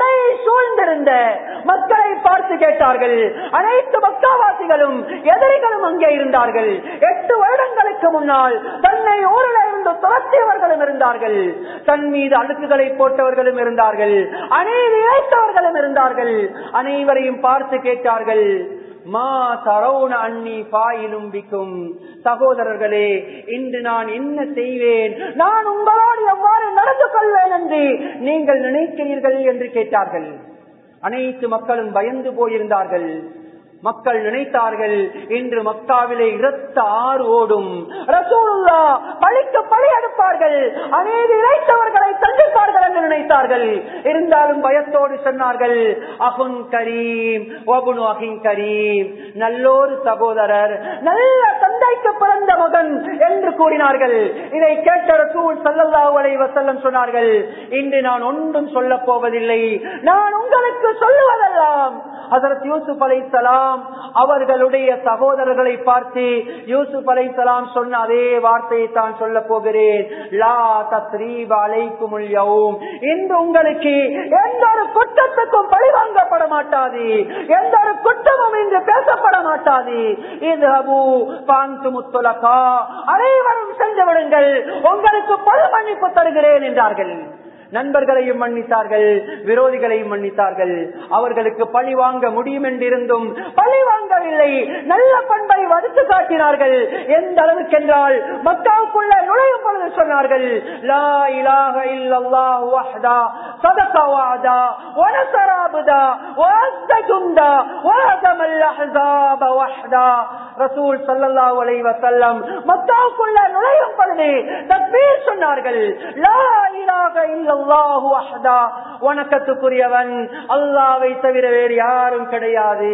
அமர்ந்திருந்த மக்களை பார்த்து கேட்டார்கள் அனைத்து மக்காவாசிகளும் எதிரிகளும் அங்கே இருந்தார்கள் எட்டு வருடங்களுக்கு முன்னால் தன்னை ஊரில் இருந்து துரத்தியவர்களும் இருந்தார்கள் தன் மீது அழுக்குகளை போட்டவர்களும் இருந்தார்கள் அநீதி இழைத்தவர்களும் இருந்தார்கள் அனைவரையும் பார்த்து கேட்டார்கள் மா தரவுன அன்னி பாயிலும் பிக்கும் சகோதரர்களே இன்று நான் என்ன செய்வேன் நான் உங்களோடு எவ்வாறு நடந்து கொள்வேன் என்று நீங்கள் நினைக்கிறீர்கள் என்று கேட்டார்கள் அனைத்து மக்களும் பயந்து போயிருந்தார்கள் மக்கள் நினைத்தார்கள் இன்று மக்காவிலே இரத்த ஆறு ஓடும் ரசூலுல்லா பழிக்கு பழி எடுப்பார்கள் அநேக இழைத்தவர்களை தண்டிப்பார்கள் என்று நினைத்தார்கள் இருந்தாலும் பயத்தோடு சொன்னார்கள் அகுன் கரீம் ஒபுனு அகின் கரீம் நல்லோரு சகோதரர் நல்ல தந்தைக்கு பிறந்த மகன் என்று கூறினார்கள் இதை கேட்ட ரசூல் சல்லல்லாஹு அலைஹி வஸல்லம் சொன்னார்கள் இன்று நான் ஒன்றும் சொல்லப் போவதில்லை நான் உங்களுக்கு சொல்லுவதெல்லாம் ஹசரத் யூசுப் அலைஹிஸ்ஸலாம் அவர்களுடைய சகோதரர்களை பார்த்து யூசுப் அலைஹிஸ்ஸலாம் சொன்ன அதே வார்த்தையை தான் சொல்ல போகிறேன் லா தஸ்ரீப அலைக்குமுல் யௌம் இன்று உங்களுக்கு எந்த ஒரு குற்றத்துக்கும் பழிவாங்கப்பட மாட்டாது எந்த ஒரு குற்றமும் இன்று பேசப்பட மாட்டாது இது அபு பாந்து முத்துலகா அனைவரும் சென்று விடுங்கள் உங்களுக்கு பல மன்னிப்பு தருகிறேன் என்றார்கள் நண்பர்களையும் மன்னித்தார்கள் விரோதிகளையும் மன்னித்தார்கள் அவர்களுக்கு பழி வாங்க முடியும் என்றிருந்தும் பழி வாங்கவில்லை நல்ல பண்பை வடுத்து காட்டினார்கள் எந்த அளவுக்கு என்றால் மக்காவுக்குள்ள நுழையும் பொழுது சொன்னார்கள் லா இலாஹ இல்லல்லாஹு வஹ்தா صدق وعدا ونصر عبدا وعز جندا وهزم الاحزاب وحدا ரசூல் சல்லல்லாஹு அலைஹி வஸல்லம் மக்காவுக்குள்ள நுழையும் பொழுது தக்பீர் சொன்னார்கள் லா இலாஹ இல்லல்லாஹு வஹ்தா வணக்கத்துக்குரியவன் அல்லாஹ்வை தவிர வேறு யாரும் கிடையாது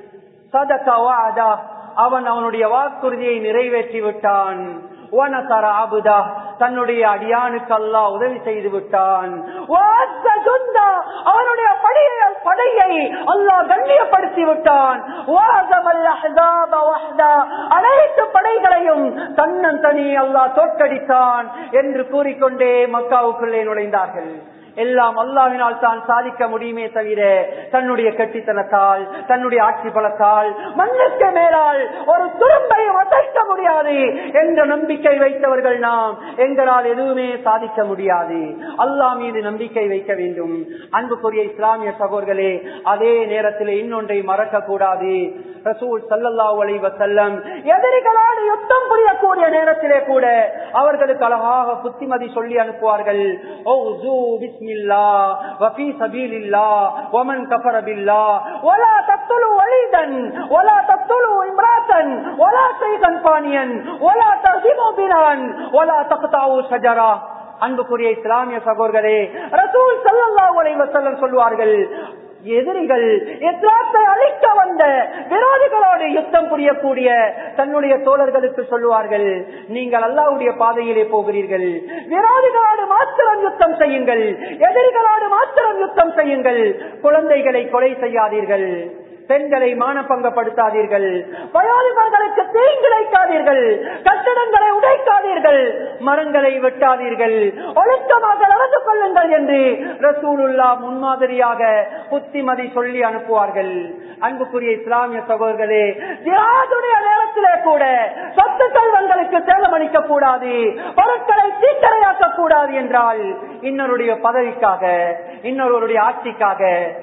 சதக வஅதா அவன் அவனுடைய வாக்குறுதியை நிறைவேற்றி விட்டான் வனசர அபுதா தன்னுடைய அடியானுக்கு அல்லாஹ் உதவி செய்து விட்டான் வஅஸ்ஸ ஜுந்தா, அவனுடைய படையை படையை அல்லாஹ் கண்ணியப்படுத்தி விட்டான் வஅஸமல் அஹ்ஸாப வஹ்தா, அனைத்து படைகளையும் தன்னன் தனி அல்லாஹ் தோற்கடித்தான் என்று கூறிக்கொண்டே மக்காவுக்குள்ளே நுழைந்தார்கள் எல்லாம் அல்லாவினால் தான் சாதிக்க முடியுமே தவிர தன்னுடைய கட்டித்தனத்தால் தன்னுடைய ஆட்சி பலத்தால் மண்ணுக்கு மேலால் ஒரு துரும்பையும் அசைக்க முடியாது என்ற நம்பிக்கை வைத்தவர்கள் நாம் எங்களால் எதுவுமே சாதிக்க முடியாது அல்லாஹ் மீது நம்பிக்கை வைக்க வேண்டும் அன்புக்குரிய இஸ்லாமிய சகோதர்களே அதே நேரத்தில் இன்னொன்றை மறக்க கூடாது ரசூல் சல்லல்லாஹு அலைஹி வஸல்லம் எதிரிகளோடு யுத்தம் புரியக்கூடிய நேரத்திலே கூட அவர்களுக்கு அழகாக புத்திமதி சொல்லி அனுப்புவார்கள் ஓ ஜூ பிஸ்மில்லா வஃபி சபீலில்லா வமன் கஃபர பில்லா வலா தக்துலு வலீதன் வலா தக்துலு இம்ராத்தன் வலா ஷைகன் பானியன் வலா தர்ஹிமு பினான் வலா தக்தாவு ஷஜரா அன்புக்குரிய இஸ்லாமிய சகோதரர்களே ரசூல் சல்லல்லாஹு அலைஹி வஸல்லம் சொல்வார்கள் எதிரிகள் இஸ்லாத்தை அழிக்க வந்த விரோதிகளோடு யுத்தம் புரியக்கூடிய தன்னுடைய தோழர்களுக்கு சொல்லுவார்கள் நீங்கள் அல்லாவுடைய பாதையிலே போகிறீர்கள் விரோதிகளோடு மாத்திரம் யுத்தம் செய்யுங்கள் எதிரிகளோடு மாத்திரம் யுத்தம் செய்யுங்கள் குழந்தைகளை கொலை செய்யாதீர்கள் பெண்களை மானப்பங்கப்படுத்தாதீர்கள் வயோதிபர்களுக்கு தீங்கிழைக்காதீர்கள் கட்டிடங்களை உடைக்காதீர்கள் மரங்களை வெட்டாதீர்கள் ஒழுக்கமாக நடந்து கொள்ளுங்கள் என்று ரசூலுல்லா முன்மாதிரியாக புத்திமதி சொல்லி அனுப்புவார்கள் அன்புக்குரிய இஸ்லாமிய சகோதரர்களே ஜிஹாதுடைய நேரத்திலே கூட சொத்து செல்வங்களுக்கு சேதமளிக்க கூடாது பொருட்களை சீக்கரையாக்க கூடாது என்றால் இன்னொருடைய பதவிக்காக இன்னொருவருடைய ஆட்சிக்காக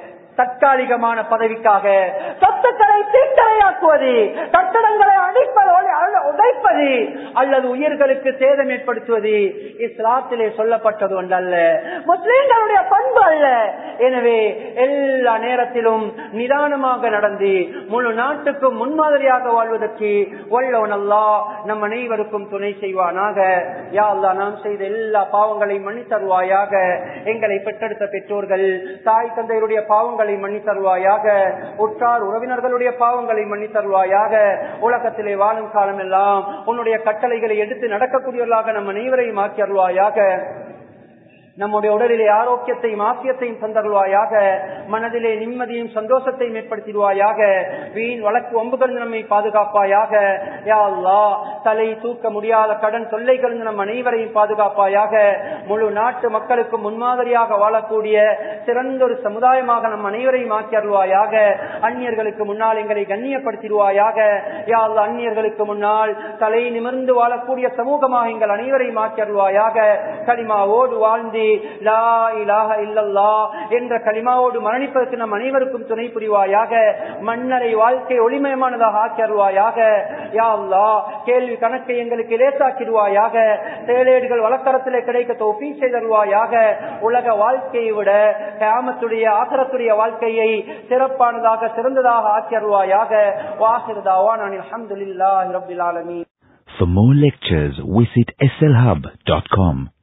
தற்காலிகமான பதவிக்காக சொத்துக்களை தீட்டரையாக்குவது கட்டடங்களை அடிப்பதோடு உடைப்பது அல்லது உயிர்களுக்கு சேதம் ஏற்படுத்துவது இஸ்லாத்திலே சொல்லப்பட்டது ஒன்றல்ல முஸ்லிம்களுடைய பண்பு அல்ல எனவே எல்லா நேரத்திலும் நிதானமாக நடந்து முழு நாட்டுக்கும் முன்மாதிரியாக வாழ்வதற்கு வல்லவன் அல்லா நம் அனைவருக்கும் துணை செய்வானாக யா அல்லா நாம் செய்த எல்லா பாவங்களையும் மன்னித்தருவாயாக எங்களை பெற்றெடுத்த பெற்றோர்கள் தாய் தந்தையருடைய பாவங்களை மன்னித்தருவாயாக உற்றார் உறவினர்களுடைய பாவங்களை மன்னித்தருவாயாக உலகத்திலே வாழும் காலம் எல்லாம் உன்னுடைய கட்டளைகளை எடுத்து நடக்கக்கூடியவர்களாக நம் அனைவரையும் ஆக்கி அருள்வாயாக நம்முடைய உடலிலே ஆரோக்கியத்தையும் ஆசியத்தையும் தந்தருவாயாக மனதிலே நிம்மதியும் சந்தோஷத்தையும் ஏற்படுத்திடுவாயாக வீண் வழக்கு ஒம்புகள் நம்மை பாதுகாப்பாயாக யா அல்லா தலை தூக்க முடியாத கடன் தொல்லைகள் நம் அனைவரையும் பாதுகாப்பாயாக முழு நாட்டு மக்களுக்கு முன்மாதிரியாக வாழக்கூடிய சிறந்த ஒரு சமுதாயமாக நம் அனைவரையும் ஆக்கி அருள்வாயாக அந்நியர்களுக்கு முன்னால் எங்களை கண்ணியப்படுத்திடுவாயாக யா அல்லா அந்நியர்களுக்கு முன்னால் தலை நிமிர்ந்து வாழக்கூடிய சமூகமாக எங்கள் அனைவரையும் ஆக்கி அருள்வாயாக களிமாவோடு வாழ்ந்து லா இலாஹ இல்லல்லா என்ற களிமாவோடு மரணிப்பதற்கு நம் அனைவருக்கும் துணை புரிவாயாக மன்னரை வாழ்க்கை ஒளிமயமானதாக ஆக்கி அருள்வாயாக யா அல்லா கேள்வி கணக்கை எங்களுக்கு லேசாக்கிடுவாயாக தேலேடுகள் வழக்கரத்திலே கிடைக்க தோப்பி செய்தருவாயாக உலக வாழ்க்கையை விட கியாமத்துடைய ஆசரத்துடைய வாழ்க்கையை சிறப்பானதாக சிறந்ததாக ஆக்கி அருள்வாயாக வாசிரதாவான் அல்ஹம்துலில்லாஹி ரப்பில் ஆலமீன் For more lectures, visit slhub.com.